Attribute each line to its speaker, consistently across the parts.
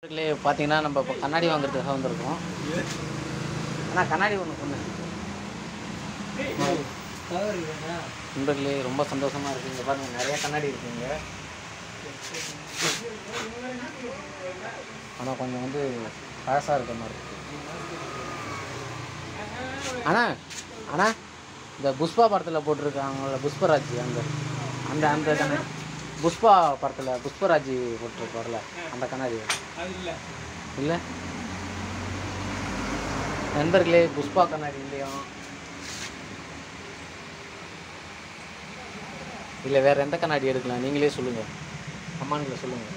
Speaker 1: நண்பர்களே பார்த்தீங்கன்னா நம்ம இப்போ கண்ணாடி வாங்குறதுக்காக வந்திருக்கோம் ஆனால் கண்ணாடி ஒன்று சொன்னேன் நண்பர்களே ரொம்ப சந்தோஷமாக இருக்குது இங்கே பாருங்கள் நிறைய கண்ணாடி இருக்குங்க ஆனால் கொஞ்சம் வந்து பழசாக இருக்க மாதிரி இருக்கு அண்ணா அண்ணா இந்த புஷ்பா படத்தில் போட்டிருக்காங்கல்ல புஷ்பராஜ் அந்த அந்த அந்த கண்ணாடி புஷ்பா படத்தில் புஷ்பராஜ் போட்டிருப்பார்ல அந்த கண்ணாடி இல்லை நண்பர்களே புஷ்பா கண்ணாடி இல்லையா இல்லை வேற எந்த கண்ணாடி எடுக்கலாம் நீங்களே சொல்லுங்க அம்மான்களை சொல்லுங்க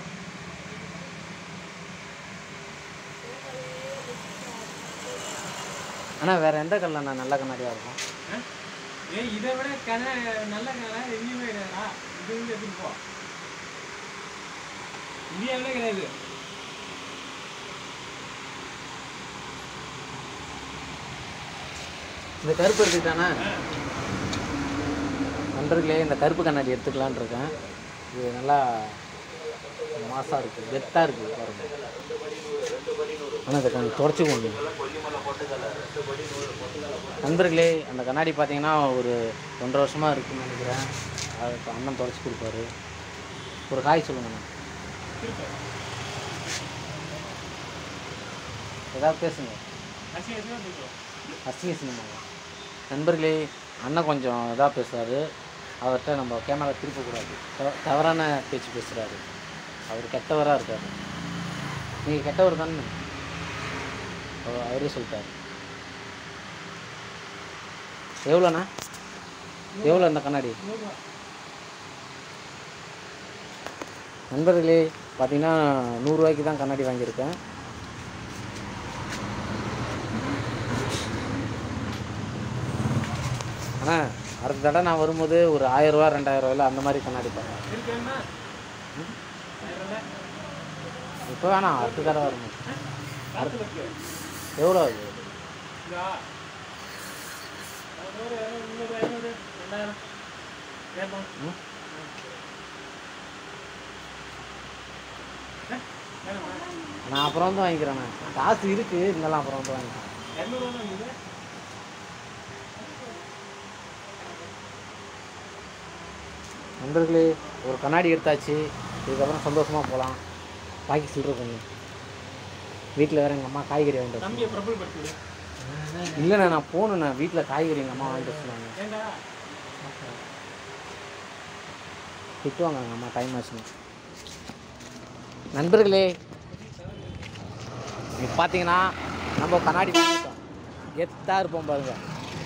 Speaker 1: அண்ணா வேற எந்த கல்ல நல்ல கண்ணாடியா இருக்கும்
Speaker 2: ஏய் இதை விட கன நல்ல கன எங்கேயுமே கிடையாதா இது வந்து எடுத்துட்டு போ இந்தியாவிலே கிடையாது
Speaker 1: இந்த கருப்பு எடுத்துக்கிட்டானா நண்பர்களே இந்த கருப்பு கண்ணாடி எடுத்துக்கலான்னு இருக்கேன் இது நல்லா மாசாக இருக்குது கெத்தாக இருக்குது பாருங்க ஆனால் இதை கொஞ்சம் தொடச்சி கொண்டு நண்பர்களே அந்த கண்ணாடி பார்த்தீங்கன்னா ஒரு ஒன்றரை வருஷமாக இருக்குன்னு நினைக்கிறேன் அது இப்ப அண்ணன் தொடச்சி கொடுப்பாரு ஒரு காய் சொல்லுங்கண்ணா ஏதாவது பேசுங்க
Speaker 2: அசிங்க அசிங்கமா பேசுவோம்
Speaker 1: அசிங்க சினிமாங்க நண்பர்களே அண்ணன் கொஞ்சம் இதாக பேசுகிறாரு அவர்கிட்ட நம்ம கேமரா திருப்பக்கூடாது தவ- தவறான பேச்சு பேசுகிறாரு அவர் கெட்டவராக இருக்கார் நீங்கள் கெட்டவர் தானே அவர் அவரே சொல்லிட்டார் எவ்வளோண்ணா எவ்வளோ இந்த கண்ணாடி நண்பர்களே பார்த்தீங்கன்னா நூறுரூவாய்க்கு தான் கண்ணாடி வாங்கியிருக்கேன் ஆனால் அடுத்த தடவை நான் வரும்போது ஒரு ஆயிரரூவா ரெண்டாயிரம் ரூபாயில அந்த மாதிரி கண்ணாடி பார்த்தேன்
Speaker 2: இருக்கேன்னா
Speaker 1: இப்போ வேணாம் அடுத்த தடவை வரும்போது
Speaker 2: அடுத்து
Speaker 1: எவ்வளோ ஆகுது
Speaker 2: இதா நூறு முந்நூறு ஐநூறு ரெண்டாயிரம் கேட்போம்
Speaker 1: ம்?
Speaker 2: வேணுமா
Speaker 1: நான் அப்புறம் வந்து வாங்கிக்கிறேண்ணே காசு இருக்குது இருந்தாலும் அப்புறம் வந்து வாங்கிக்கிறேன்
Speaker 2: இரநூறுவா தான் இருக்குது
Speaker 1: நண்பர்களே ஒரு கண்ணாடி எடுத்தாச்சு இதுக்கப்புறம் சந்தோஷமாக போகலாம் பாக்கி சில்லற கொஞ்சம் வீட்டில் வேறு எங்கள் அம்மா காய்கறி வாங்கிட்டு வர
Speaker 2: தம்பியை பிரபல் படுத்துடு
Speaker 1: சொன்னாங்க. இல்லைண்ணே நான் போகணுண்ணே வீட்டில் காய்கறி எங்கள் அம்மா வாங்கிட்டு வர சொன்னாங்க
Speaker 2: ஏண்டா
Speaker 1: திட்டுவாங்க எங்கள் அம்மா டைம் ஆச்சுன்னு நண்பர்களே இப்போ பார்த்தீங்கன்னா நம்ம கண்ணாடி வாங்கிட்டோம் கெத்தாக இருப்போம் பாருங்க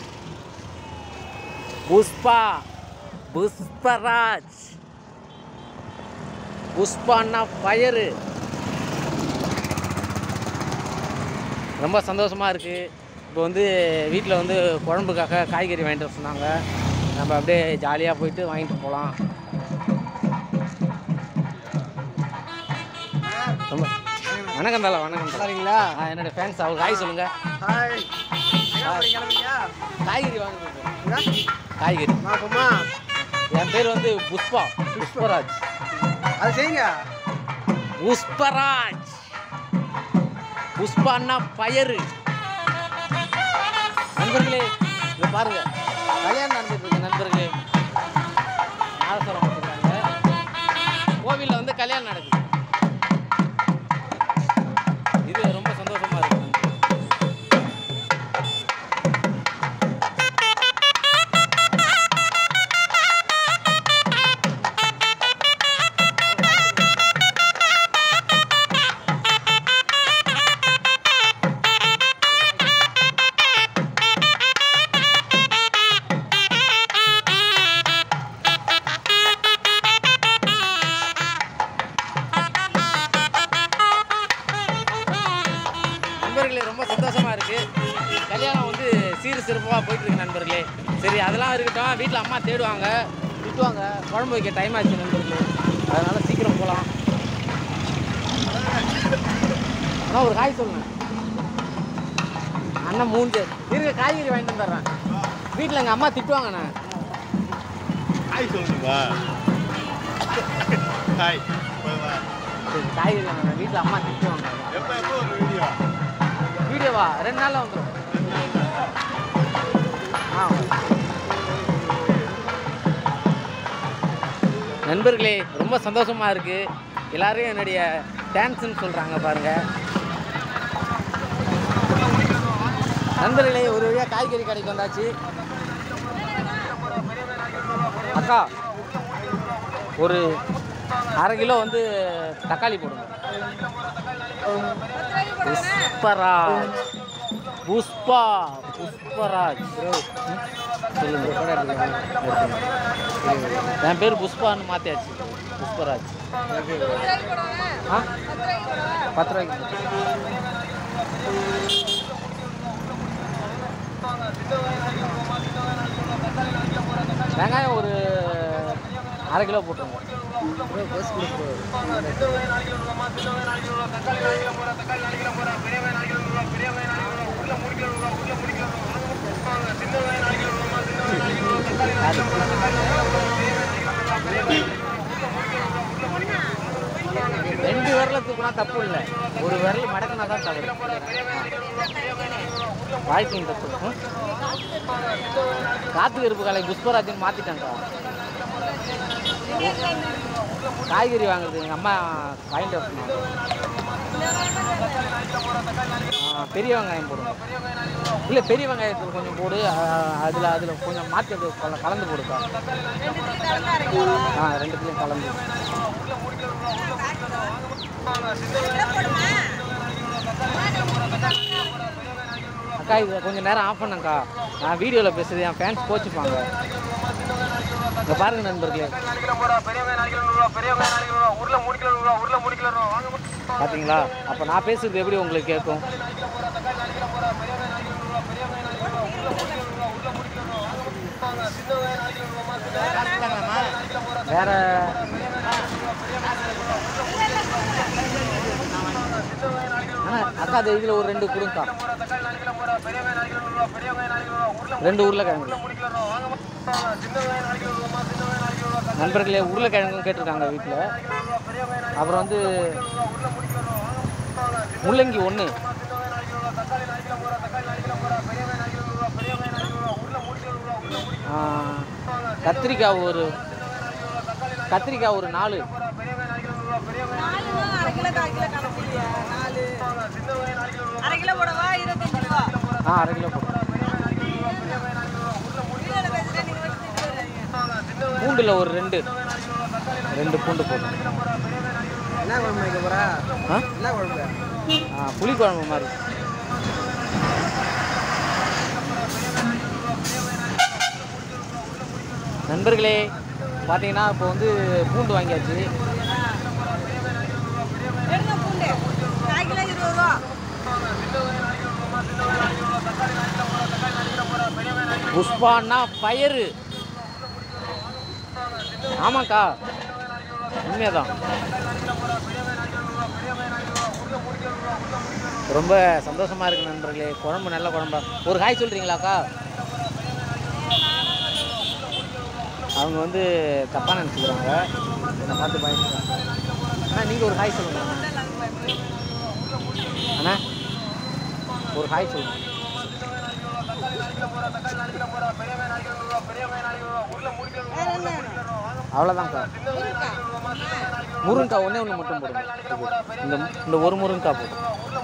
Speaker 1: புஷ்பா புஷ்பராஜ் புஷ்பான்னா பயரு ரொம்ப சந்தோஷமாக இருக்குது இப்போ வந்து வீட்டில் வந்து குழம்புக்காக காய்கறி வாங்கிட்டு வர சொன்னாங்க நம்ம அப்படியே ஜாலியாக போயிட்டு வாங்கிட்டு போகலாம் ரொம்ப வணக்கம் தலை வணக்கம் தலை
Speaker 3: சரிங்களா
Speaker 1: ஆ என்னோட ஃபேன்ஸ் அவர் காய் சொல்லுங்க
Speaker 3: ஹாய் எங்க போறீங்க கிளம்புறியா
Speaker 1: காய்கறி வாங்க போகிறேன்
Speaker 3: எங்க?
Speaker 1: காய்கறி
Speaker 3: நான் சும்மா
Speaker 1: என் பேர் வந்து புஷ்பா புஷ்பராஜ்
Speaker 3: அது செய்யுங்க
Speaker 1: புஷ்பராஜ் புஷ்பான்னா பயரு நண்பர்களே இங்க பாருங்க கல்யாணம் நடந்துட்டு இருக்கு நண்பர்களே நாதஸ்வரம் போட்டுருக்காங்க கோவிலில் வந்து கல்யாணம் நடக்குது இது ரொம்ப சந்தோஷமா இருக்கு நண்பர்களே. நண்பர்களே ரொம்ப சந்தோஷமா இருக்கு கல்யாணம் வந்து சீர் சிறப்பாக போயிட்டு இருக்கு நண்பர்களே சரி அதெல்லாம் இருக்கட்டும் வீட்டில் அம்மா தேடுவாங்க திட்டுவாங்க குழம்பு வைக்க டைம் ஆச்சு நண்பர்களே அதனால சீக்கிரம் போகலாம் அண்ணா ஒரு காய் சொல்லுங்க அண்ணன் மூஞ்சு இருக்க காய்கறி வாங்கிட்டு வந்துடுறேன் வீட்டில் எங்கள் அம்மா திட்டுவாங்கண்ணே
Speaker 4: ஹாய் சொல்லுங்கப்பா ஹாய் போதுமா
Speaker 1: சரி காய்கறி வாங்கணும் வீட்டில் அம்மா திட்டு வந்தாங்க வீடியோவா ரெண்டு நாளில் வந்துடும் ஆ நண்பர்களே ரொம்ப சந்தோஷமாக இருக்குது எல்லாரும் என்னுடைய டான்ஸ்னு சொல்கிறாங்க பாருங்கள் நண்பர்களே ஒரு வழியாக காய்கறி கடைக்கு வந்தாச்சு அக்கா ஒரு அரை கிலோ வந்து தக்காளி போடுங்க புஷ்பராஜ் புஷ்பா புஷ்பராஜ் ம், சொல்லுங்க என் பேர் புஷ்பான்னு மாற்றியாச்சு புஷ்பராஜ் ஆ பத்து ரூபாய்க்கு வெங்காயம் ஒரு அரை கிலோ போட்டுருங்க பஸ் ரெண்டு விரல தூக்குனா தப்பு இல்லை ஒரு விரல் மடக்குனா தான் தவறு வாய்க்கும் தப்பு ம்? காத்து கருப்பு காலை புஷ்பராஜன் மாற்றிட்டாங்கக்கா காய்கறி வாங்குறது எங்கள் அம்மா வாங்கிட்டு வர சொன்னாங்க. ஆ பெரிய வெங்காயம் போடுங்க இல்லை பெரிய வெங்காயத்தில் கொஞ்சம் போடு அதில் அதில் கொஞ்சம் மாற்றி அது கல- கலந்து போடுக்கா ஆ ரெண்டுத்துலையும் கலந்து அக்கா இதை கொஞ்சம் நேரம் ஆஃப் பண்ணுங்கக்கா நான் வீடியோவில் பேசுறது என் ஃபேன்ஸ் கோச்சுப்பாங்க இங்கே பாருங்க நண்பர்களே பார்த்தீங்களா அப்போ நான் பேசுறது எப்படி உங்களுக்கு கேட்கும் வேற அண்ணா அக்கா அது இதில் ஒரு ரெண்டு கொடுங்கக்கா ரெண்டு உருளைக்கிழங்கு நண்பர்களே உருளைக்கிழங்கும் கேட்டிருக்காங்க வீட்டில் அப்புறம் வந்து முள்ளங்கி ஒன்று கத்திரிக்காய் ஒரு கத்திரிக்காய் ஒரு நாலு
Speaker 4: அரை கிலோ கால் கிலோ கணக்கு இல்லையா நாலு அரை கிலோ போடவா இருபத்தஞ்சு ரூபா
Speaker 1: ஆ அரை கிலோ போட்டு
Speaker 4: வீடியோவில் பேசுகிறேன் நீங்கள் மட்டும் திட்டு வருவீங்க
Speaker 1: பூண்டில் ஒரு ரெண்டு ரெண்டு பூண்டு போட்டு
Speaker 3: என்ன குழம்பு வைக்க போறா
Speaker 1: ஆ
Speaker 3: என்ன குழம்பு
Speaker 1: ஆ புளி குழம்பு மாதிரி நண்பர்களே பார்த்தீங்கன்னா இப்போ வந்து பூண்டு வாங்கியாச்சு
Speaker 4: எடுங்க பூண்டு கால் கிலோ இருபது ரூபா
Speaker 1: புஷ்பான்னா பயறு ஆமாக்கா உண்மையாதான் ரொம்ப சந்தோஷமா இருக்கு நண்பர்களே குழம்பு நல்ல குழம்பா ஒரு காய் சொல்றீங்களாக்கா அவங்க வந்து தப்பாக நினச்சிக்கிறாங்க என்னை பார்த்து பயந்துக்கிறாங்க அண்ணா நீங்கள் ஒரு ஹாய் சொல்லுங்க அண்ணா ஒரு ஹாய் சொல்லுங்க
Speaker 4: வேற என்ன வேணும்
Speaker 1: அவ்வளோதான்க்கா
Speaker 4: இருக்கா?
Speaker 1: முருங்கக்காய் ஒன்றே ஒன்று மட்டும் போடுங்க இந்த இந்த ஒரு முருங்கக்காய் போடும்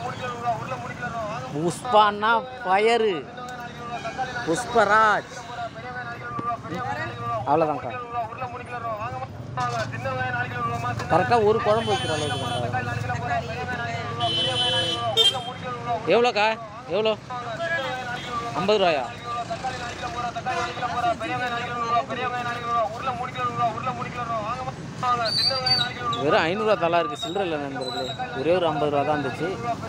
Speaker 1: புஷ்பான்னா பயரு புஷ்பராஜ் அவ்வளோதான்க்கா கரெக்டாக ஒரு குழம்பு வைக்கிற அளவுக்கு தான்க்கா. எவ்வளோக்கா எவ்வளோ ஐம்பது ரூபாயா வெறும் ஐநூறுரூவா தலா இருக்குது சில்லற இல்லை நண்பர்களே ஒரே ஒரு ஐம்பது ரூபா தான் இருந்துச்சு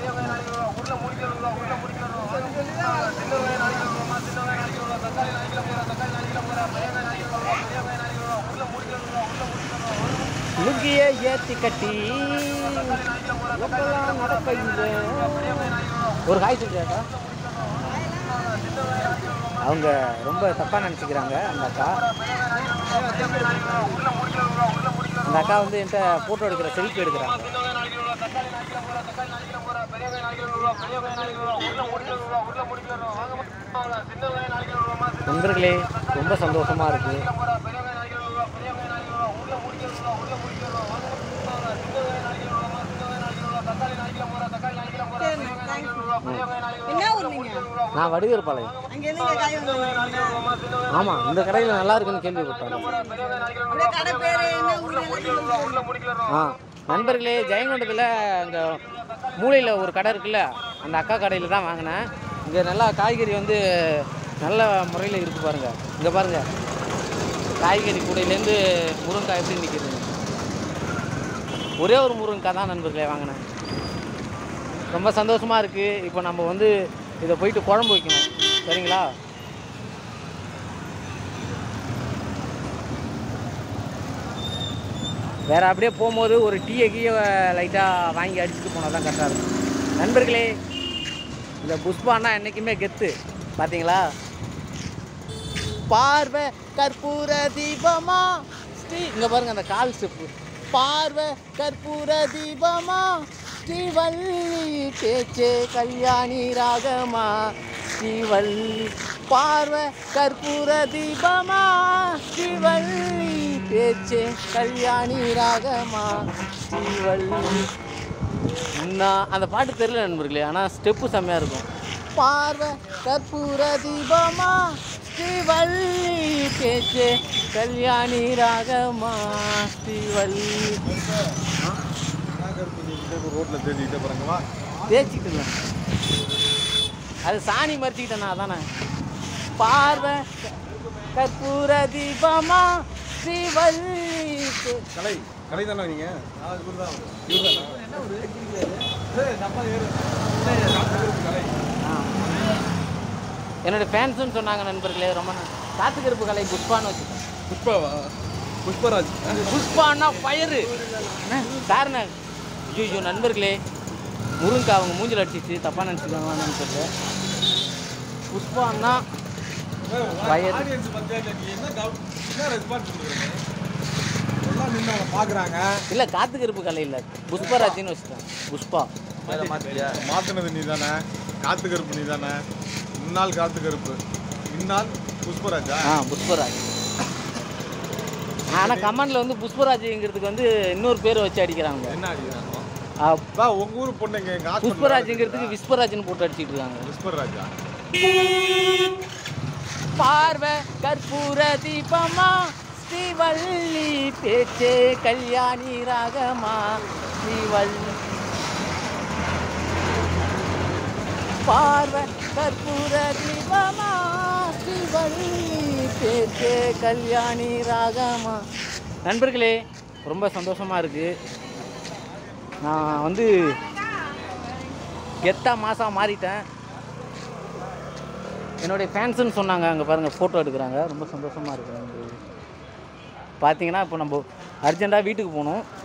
Speaker 1: லுங்கிய ஏத்தி கட்டி எப்பெல்லாம் நடப்பீங்க ஒரு காய் சொல்றியாக்கா அவங்க ரொம்ப தப்பாக நினச்சிக்கிறாங்க அந்த அக்கா அந்த அக்கா வந்து என்கிட்ட ஃபோட்டோ எடுக்கிற செல்ஃபி எடுக்கிறாங்க நண்பர்களே ரொம்ப சந்தோஷமாக இருக்குது
Speaker 4: என்ன ஊர் நீங்க
Speaker 1: நான் வடிவேல் பாளையம்
Speaker 4: அங்க இருந்து இங்க காய் வாங்குவீங்க
Speaker 1: ஆமாம் இந்த கடையில் நல்லா இருக்குன்னு கேள்விப்பட்டேன்
Speaker 4: அப்படியே கடை பேரு என்ன ஊர் எல்லாத்தையும் சொல்லுங்க.
Speaker 1: ஆ நண்பர்களே ஜெயங்கொண்டத்தில் அங்கே மூலையில் ஒரு கடை இருக்குல்ல அந்த அக்கா கடையில் தான் வாங்கினேன் இங்கே நல்லா காய்கறி வந்து நல்ல முறையில் இருக்குது பாருங்கள் இங்கே பாருங்கள் காய்கறி கூடையிலேருந்து முருங்கைக்காய் எப்படி நிற்கிது ஒரே ஒரு முருங்கைக்காய் தான் நண்பர்களே வாங்கினேன் ரொம்ப சந்தோஷமாக இருக்குது இப்போ நம்ம வந்து இதை போயிட்டு குழம்பு வைக்கணும் சரிங்களா வேறு அப்படியே போகும்போது ஒரு டீயை கீயை லைட்டாக வாங்கி அடிச்சுட்டு போனால் தான் கரெக்டாக இருக்கும் நண்பர்களே இந்த புஷ்பான்னா என்றைக்குமே கெத்து பார்த்தீங்களா பார்வை கற்பூர தீபமா ஸ்ரீ இங்கே பாருங்க அந்த கால் ஸ்டெப்பு பார்வை கற்பூர தீபமா ஸ்ரீவல்லி பேச்சே கல்யாணி ராகமா ஸ்ரீவல்லி பார்வை கற்பூர தீபமா ஸ்ரீவல்லி பேச்சே கல்யாணி ராகமா ஸ்ரீவல்லி நான் அந்த பாட்டு தெரியல நண்பர்களே ஆனால் ஸ்டெப்பு செம்மையாக இருக்கும் பார்வை கற்பூர தீபமா ஸ்ரீவல்லி பேச்சே கல்யாணி ராகமா ஸ்ரீவல்லி
Speaker 3: ரோட்ல தேடிக்கிட்டே போறாங்க வா
Speaker 1: தேய்ச்சிக்கிட்டு அது சாணி மறிச்சிக்கிட்டேண்ணா அதானே பார்வை கற்பூர தீபமா ஸ்ரீவல்லி பே-
Speaker 3: கலை கலை தானே நீங்க
Speaker 1: ஆ. என்னோட ஃபேன்ஸுன்னு சொன்னாங்க நண்பர்களே ரொம்ப ந- காத்துக்கருப்பு கலை புஷ்பான்னு வச்சுக்கேன்
Speaker 3: புஷ்பாவா புஷ்பராஜ்
Speaker 1: புஷ்பான்னா பயிறு சார்ண்ண ஐயோ நண்பர்களே முருங்கா அவங்க மூஞ்சில் அடிச்சிச்சு தப்பாக நினச்சிக்காங்களான்னு தெரியல புஷ்பான்னா பயிர்
Speaker 3: ஆடியன்ஸ் பஞ்சாயத்து நீ என்ன கவ- என்ன ரெஸ்பான்ஸ் கொடுக்குறீங்க எல்லாம் நின்று அவங்க பார்க்குறாங்க
Speaker 1: இல்லை காத்துக்கருப்பு கலை இல்லை புஷ்பராஜின்னு வச்சுட்டேன் புஷ்பா
Speaker 3: மாற்றினது நீ தானே காத்து கருப்பு நீ தானே முன்னாள் காத்து கருப்பு இந்நாள் புஷ்பராஜா
Speaker 1: ஆ புஷ்பராஜ் ஆனால் கமெண்டில் வந்து புஷ்பராஜுங்கிறதுக்கு வந்து இன்னொரு பேர் வச்சு அடிக்கிறாங்க
Speaker 3: என்ன அடிக்கிறாங்க
Speaker 1: ஆ,
Speaker 3: பா உங்க ஊர் பொண்ணுங்க எங்க ஹாஸ்பிட்டல்
Speaker 1: புஷ்பராஜுங்கிறதுக்கு விஸ்வராஜ்னு போட்டு அடிச்சிட்டு இருக்காங்க
Speaker 3: புஷ்பராஜா
Speaker 1: பார்வை கற்பூர தீபமா ஸ்ரீவல்லி பேச்சே கல்யாணி ராகமா ஸ்ரீவல்லி பார்வை கற்பூர தீபமா ஸ்ரீவல்லி பேச்சே கல்யாணி ராகமா நண்பர்களே ரொம்ப சந்தோஷமாக இருக்குது நான் வந்து கெத்தா மாதம் மாறிட்டேன் என்னுடைய ஃபேன்ஸுன்னு சொன்னாங்க அங்கே பாருங்கள் ஃபோட்டோ எடுக்கிறாங்க ரொம்ப சந்தோஷமாக இருக்குது பார்த்தீங்கன்னா இப்போ நம்ம அர்ஜெண்ட்டாக வீட்டுக்கு போகணும்